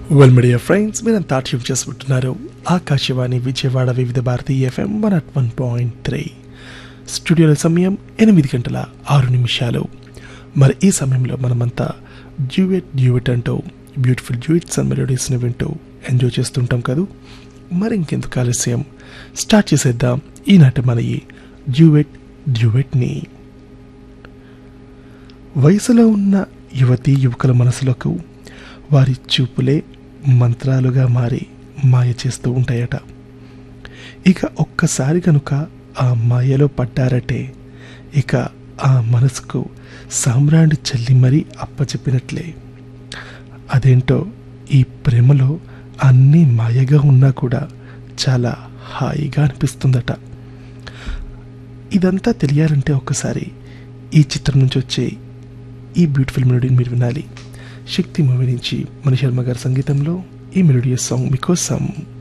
well media friends మీరంతా tune చేసుకుంటున్నారు Akashvani Vijayawada Vividh Bharati FM one at one point three స్టూడియోల సమయం ఎనిమిది గంటల ఆరు నిమిషాలు మరి ఈ సమయంలో మనమంతా డ్యూయట్ డ్యూయట్ అంటూ బ్యూటిఫుల్ డ్యూయిట్స్ అండ్ మెలోడీస్ని వింటూ ఎంజాయ్ చేస్తుంటాం కదూ మరి ఇంకెందుకు ఆలస్యం స్టార్ట్ చేసేద్దాం ఈనాటి మన ఈ డ్యూయట్ డ్యూయట్ని వయసులో ఉన్న యువతీ యువకుల మనసులకు వారి చూపులే మంత్రాలుగా మారి మాయ చేస్తూ ఉంటాయట ఇక ఒక్కసారి కనుక ఆ మాయలో పడ్డారటే ఇక ఆ మనసుకు సామ్రాణి చల్లి మరీ అప్పచెప్పినట్లే అదేంటో ఈ ప్రేమలో అన్నీ మాయగా ఉన్నా కూడా చాలా హాయిగా అనిపిస్తుందట ఇదంతా తెలియాలంటే ఒక్కసారి ఈ చిత్రం నుంచి వచ్చే ఈ బ్యూటిఫుల్ మెలోడీని మీరు వినాలి శక్తి మూవీ నుంచి మణి శర్మ గారి సంగీతంలో ఈ మెలోడియస్ సాంగ్ మీకోసం